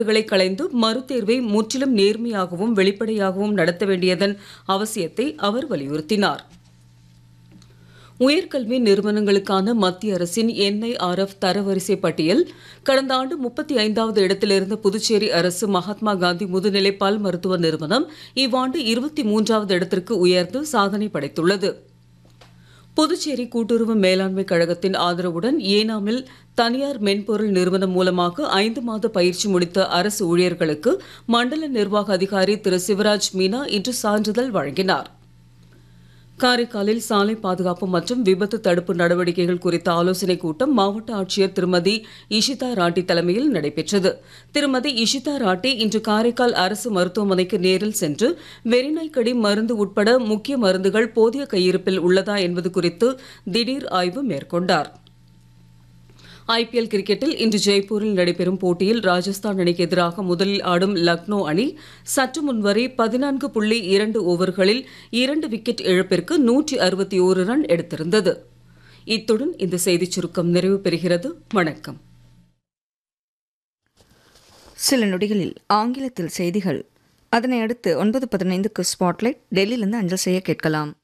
களை களைந்து மறுதேர்வை முற்றிலும் நேர்மையாகவும் வெளிப்படையாகவும் நடத்த வேண்டியதன் அவசியத்தை அவர் வலியுறுத்தினார் உயர்கல்வி நிறுவனங்களுக்கான மத்திய அரசின் என்ஐஆர்எஃப் தரவரிசை பட்டியல் கடந்த ஆண்டு முப்பத்தி ஐந்தாவது இடத்திலிருந்த புதுச்சேரி அரசு மகாத்மா காந்தி முதுநிலை பல் மருத்துவ நிறுவனம் இவ்வாண்டு இருபத்தி மூன்றாவது இடத்திற்கு உயர்ந்து சாதனை படைத்துள்ளது புதுச்சேரி கூட்டுறவு மேலாண்மை கழகத்தின் ஆதரவுடன் ஏனாமில் தனியார் மென்பொருள் நிறுவனம் மூலமாக ஐந்து மாத பயிற்சி முடித்த அரசு ஊழியர்களுக்கு மண்டல நிர்வாக அதிகாரி திரு சிவராஜ் மீனா இன்று சான்றிதழ் வழங்கினார் காரைக்காலில் சாலை பாதுகாப்பு மற்றும் விபத்து தடுப்பு நடவடிக்கைகள் குறித்த ஆலோசனைக் கூட்டம் மாவட்ட ஆட்சியர் திருமதி இஷிதா ராட்டி தலைமையில் நடைபெற்றது திருமதி இஷிதா ராட்டி இன்று காரைக்கால் அரசு மருத்துவமனைக்கு நேரில் சென்று வெறிநாய்க்கடி மருந்து உட்பட முக்கிய மருந்துகள் போதிய கையிருப்பில் உள்ளதா என்பது குறித்து திடீர் ஆய்வு மேற்கொண்டார் ஐபிஎல் கிரிக்கெட்டில் இன்று ஜெய்ப்பூரில் நடைபெறும் போட்டியில் ராஜஸ்தான் அணிக்கு எதிராக முதலில் ஆடும் லக்னோ அணி சற்று முன்வரை பதினான்கு புள்ளி இரண்டு ஓவர்களில் இரண்டு விக்கெட் இழப்பிற்கு நூற்றி அறுபத்தி ஓரு ரன் எடுத்திருந்தது இத்துடன் இந்த செய்திச் சுருக்கம் நிறைவு பெறுகிறது வணக்கம் சில நொடிகளில் ஆங்கிலத்தில் செய்திகள் அதனை அடுத்து ஒன்பது பதினைந்துக்கு ஸ்பாட்லைட் டெல்லியிலிருந்து அஞ்சல் செய்ய கேட்கலாம்